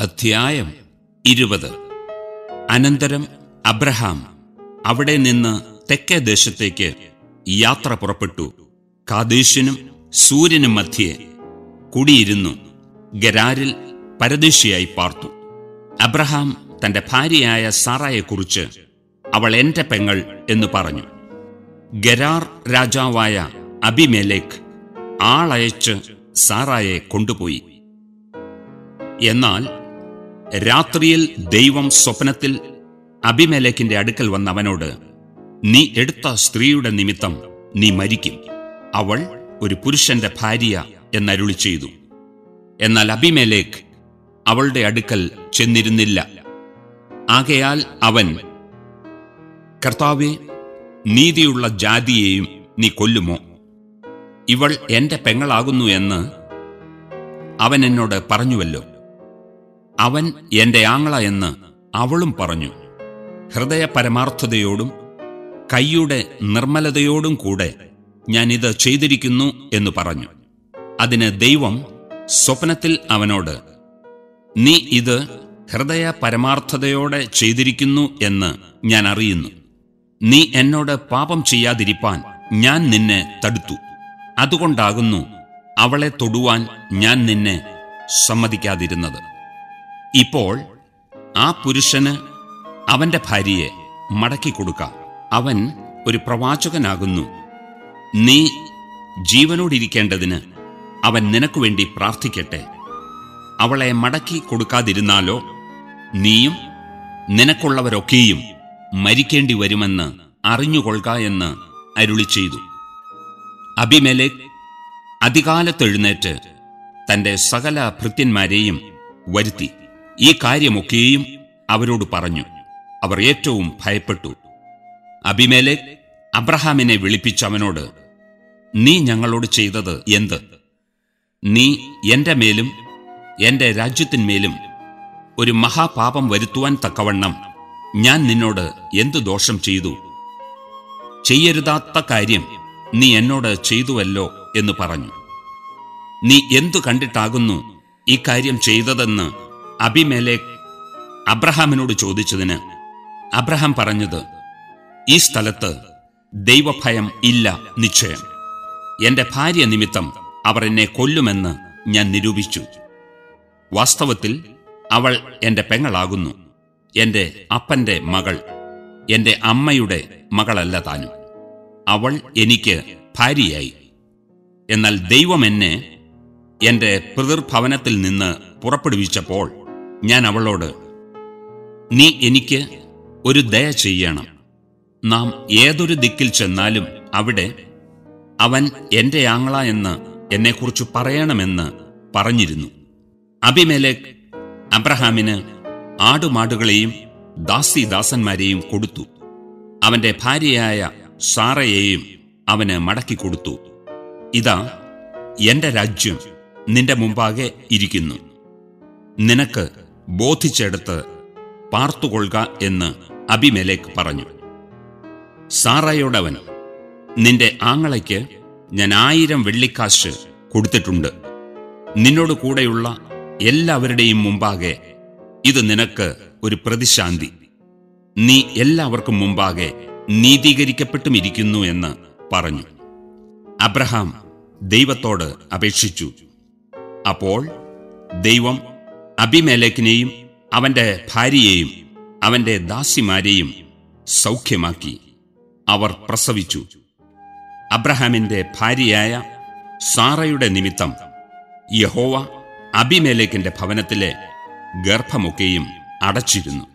അധ്യായം ഇരുപത് അനന്തരം അബ്രഹാം അവിടെ നിന്ന് തെക്കേ ദേശത്തേക്ക് യാത്ര പുറപ്പെട്ടു കാദേശിനും സൂര്യനും മധ്യേ കുടിയിരുന്നു ഗരാരിൽ പരദേശിയായി പാർത്തു അബ്രഹാം തന്റെ ഭാര്യയായ സാറായെക്കുറിച്ച് അവൾ എന്റെ പെങ്ങൾ എന്ന് പറഞ്ഞു ഗരാർ രാജാവായ അബിമേലേക്ക് ആളയച്ച് സാറായെ കൊണ്ടുപോയി എന്നാൽ രാത്രിയിൽ ദൈവം സ്വപ്നത്തിൽ അബിമേലേക്കിന്റെ അടുക്കൽ വന്ന അവനോട് നീ എടുത്ത സ്ത്രീയുടെ നിമിത്തം നീ മരിക്കും അവൾ ഒരു പുരുഷന്റെ ഭാര്യ എന്നരുളി ചെയ്തു എന്നാൽ അബിമേലേക്ക് അവളുടെ അടുക്കൽ ചെന്നിരുന്നില്ല ആകയാൽ അവൻ കർത്താവെ നീതിയുള്ള ജാതിയെയും നീ കൊല്ലുമോ ഇവൾ എന്റെ പെങ്ങളാകുന്നു എന്ന് അവൻ എന്നോട് പറഞ്ഞുവല്ലോ അവൻ എന്റെ ആങ്ങള എന്ന് അവളും പറഞ്ഞു ഹൃദയ പരമാർത്ഥതയോടും കൈയുടെ നിർമ്മലതയോടും കൂടെ ഞാൻ ഇത് ചെയ്തിരിക്കുന്നു എന്ന് പറഞ്ഞു അതിന് ദൈവം സ്വപ്നത്തിൽ അവനോട് നീ ഇത് ഹൃദയ പരമാർത്ഥതയോടെ ചെയ്തിരിക്കുന്നു എന്ന് ഞാൻ അറിയുന്നു നീ എന്നോട് പാപം ചെയ്യാതിരിപ്പാൻ ഞാൻ നിന്നെ തടുത്തു അതുകൊണ്ടാകുന്നു അവളെ തൊടുവാൻ ഞാൻ നിന്നെ സമ്മതിക്കാതിരുന്നത് ഇപ്പോൾ ആ പുരുഷന് അവന്റെ ഭാര്യയെ മടക്കി കൊടുക്കാം അവൻ ഒരു പ്രവാചകനാകുന്നു നീ ജീവനോടിരിക്കേണ്ടതിന് അവൻ നിനക്കു വേണ്ടി പ്രാർത്ഥിക്കട്ടെ അവളെ മടക്കി കൊടുക്കാതിരുന്നാലോ നീയും നിനക്കുള്ളവരൊക്കെയും മരിക്കേണ്ടി വരുമെന്ന് അറിഞ്ഞുകൊള്ളുക എന്ന് അരുളി ചെയ്തു അബിമേലേക്ക് അധികാലത്തെഴുന്നേറ്റ് തന്റെ സകല ഭൃത്യന്മാരെയും വരുത്തി ഈ കാര്യമൊക്കെയും അവരോട് പറഞ്ഞു അവർ ഏറ്റവും ഭയപ്പെട്ടു അബിമേലേക്ക് അബ്രഹാമിനെ വിളിപ്പിച്ചവനോട് നീ ഞങ്ങളോട് ചെയ്തത് എന്ത് നീ എന്റെ മേലും എന്റെ രാജ്യത്തിന്മേലും ഒരു മഹാപാപം വരുത്തുവാൻ തക്കവണ്ണം ഞാൻ നിന്നോട് എന്തു ദോഷം ചെയ്തു ചെയ്യരുതാത്ത കാര്യം നീ എന്നോട് ചെയ്തുവല്ലോ എന്ന് പറഞ്ഞു നീ എന്തു കണ്ടിട്ടാകുന്നു ഈ കാര്യം ചെയ്തതെന്ന് അബിമേലേക്ക് അബ്രഹാമിനോട് ചോദിച്ചതിന് അബ്രഹാം പറഞ്ഞത് ഈ സ്ഥലത്ത് ദൈവഭയം ഇല്ല നിശ്ചയം എന്റെ ഭാര്യ നിമിത്തം അവർ എന്നെ കൊല്ലുമെന്ന് ഞാൻ നിരൂപിച്ചു വാസ്തവത്തിൽ അവൾ എന്റെ പെങ്ങളാകുന്നു എന്റെ അപ്പന്റെ മകൾ എന്റെ അമ്മയുടെ മകളല്ല താനും അവൾ എനിക്ക് ഭാര്യയായി എന്നാൽ ദൈവം എന്നെ എന്റെ പിതൃഭവനത്തിൽ നിന്ന് പുറപ്പെടുവിച്ചപ്പോൾ ഞാൻ അവളോട് നീ എനിക്ക് ഒരു ദയ ചെയ്യണം നാം ഏതൊരു ദിക്കിൽ ചെന്നാലും അവിടെ അവൻ എന്റെ ആങ്ങള എന്ന് എന്നെക്കുറിച്ച് പറയണമെന്ന് പറഞ്ഞിരുന്നു അബിമേലേക്ക് അബ്രഹാമിന് ആടുമാടുകളെയും ദാസിദാസന്മാരെയും കൊടുത്തു അവന്റെ ഭാര്യയായ സാറയെയും അവന് മടക്കി കൊടുത്തു ഇതാ എന്റെ രാജ്യം നിന്റെ മുമ്പാകെ ഇരിക്കുന്നു നിനക്ക് ബോധിച്ചെടുത്ത് പാർത്തുകൊള്ളുക എന്ന് അബിമേലേക്ക് പറഞ്ഞു സാറയോടവൻ നിന്റെ ആങ്ങളയ്ക്ക് ഞാൻ ആയിരം വെള്ളിക്കാശ് കൊടുത്തിട്ടുണ്ട് നിന്നോട് കൂടെയുള്ള എല്ലാവരുടെയും മുമ്പാകെ ഇത് നിനക്ക് ഒരു പ്രതിശാന്തി നീ എല്ലാവർക്കും മുമ്പാകെ നീതീകരിക്കപ്പെട്ടും ഇരിക്കുന്നു എന്ന് പറഞ്ഞു അബ്രഹാം ദൈവത്തോട് അപേക്ഷിച്ചു അപ്പോൾ ദൈവം അബിമേലേക്കിനെയും അവന്റെ ഭാര്യയെയും അവന്റെ ദാസിമാരെയും സൗഖ്യമാക്കി അവർ പ്രസവിച്ചു അബ്രഹാമിന്റെ ഭാര്യയായ സാറയുടെ നിമിത്തം യഹോവ അബിമേലേക്കിന്റെ ഭവനത്തിലെ ഗർഭമൊക്കെയും അടച്ചിരുന്നു